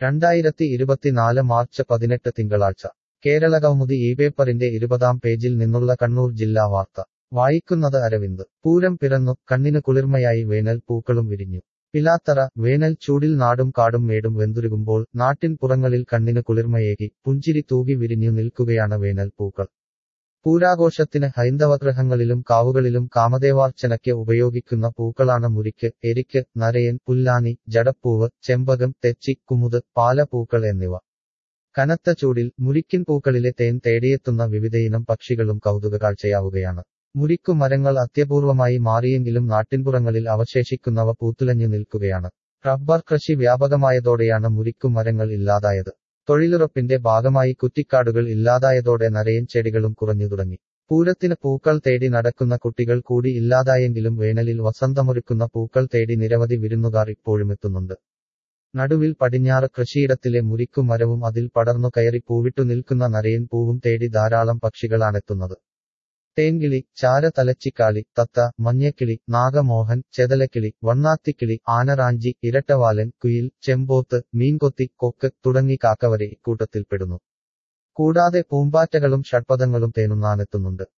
രണ്ടായിരത്തി ഇരുപത്തിനാല് മാർച്ച് പതിനെട്ട് തിങ്കളാഴ്ച കേരള കൗമുദി ഈ പേപ്പറിന്റെ ഇരുപതാം പേജിൽ നിന്നുള്ള കണ്ണൂർ ജില്ലാ വാർത്ത വായിക്കുന്നത് അരവിന്ദ് പൂരം പിറന്നു കണ്ണിന് കുളിർമയായി വേനൽ പൂക്കളും വിരിഞ്ഞു പിലാത്തറ വേനൽ ചൂടിൽ നാടും കാടും മേടും വെന്തുരുകുമ്പോൾ നാട്ടിൻ പുറങ്ങളിൽ കണ്ണിന് കുളിർമയേകി പുഞ്ചിരി തൂകി വിരിഞ്ഞു നിൽക്കുകയാണ് വേനൽ പൂക്കൾ പൂരാഘോഷത്തിന് ഹൈന്ദവഗ്രഹങ്ങളിലും കാവുകളിലും കാമദേവാർച്ചനയ്ക്ക് ഉപയോഗിക്കുന്ന പൂക്കളാണ് മുരിക്ക് എരിക്ക് നരയൻ പുല്ലാനി ജടപ്പൂവ് ചെമ്പകം തെച്ചി കുമുത് പാലപ്പൂക്കൾ എന്നിവ കനത്ത ചൂടിൽ മുരിക്കിൻ പൂക്കളിലെ തേൻ തേടിയെത്തുന്ന വിവിധയിനം പക്ഷികളും കൗതുക കാഴ്ചയാവുകയാണ് മുരിക്കു മരങ്ങൾ അത്യപൂർവമായി മാറിയെങ്കിലും നാട്ടിൻപുറങ്ങളിൽ അവശേഷിക്കുന്നവ പൂത്തുലഞ്ഞു നിൽക്കുകയാണ് റബ്ബർ കൃഷി വ്യാപകമായതോടെയാണ് മുരിക്കു മരങ്ങൾ ഇല്ലാതായത് തൊഴിലുറപ്പിന്റെ ഭാഗമായി കുറ്റിക്കാടുകൾ ഇല്ലാതായതോടെ നരയൻ ചെടികളും കുറഞ്ഞു തുടങ്ങി പൂരത്തിന് പൂക്കൾ തേടി നടക്കുന്ന കുട്ടികൾ കൂടി ഇല്ലാതായെങ്കിലും വേനലിൽ വസന്തമൊരുക്കുന്ന പൂക്കൾ തേടി നിരവധി വിരുന്നുകാർ ഇപ്പോഴും എത്തുന്നുണ്ട് നടുവിൽ പടിഞ്ഞാറ് കൃഷിയിടത്തിലെ മുരിക്കു മരവും അതിൽ പടർന്നു കയറി പൂവിട്ടു നിൽക്കുന്ന നരയൻ പൂവും തേടി ധാരാളം പക്ഷികളാണെത്തുന്നത് തേൻകിളി ചാര തലച്ചിക്കാളി തത്ത മഞ്ഞക്കിളി നാഗമോഹൻ ചെതലക്കിളി വണ്ണാത്തിക്കിളി ആനറാഞ്ചി ഇരട്ടവാലൻ കുയിൽ ചെമ്പോത്ത് മീൻകൊത്തി കൊക്ക് തുടങ്ങി കാക്കവരെ ഇക്കൂട്ടത്തിൽപ്പെടുന്നു കൂടാതെ പൂമ്പാറ്റകളും ഷഡ്പദങ്ങളും തേനുന്നാനെത്തുന്നുണ്ട്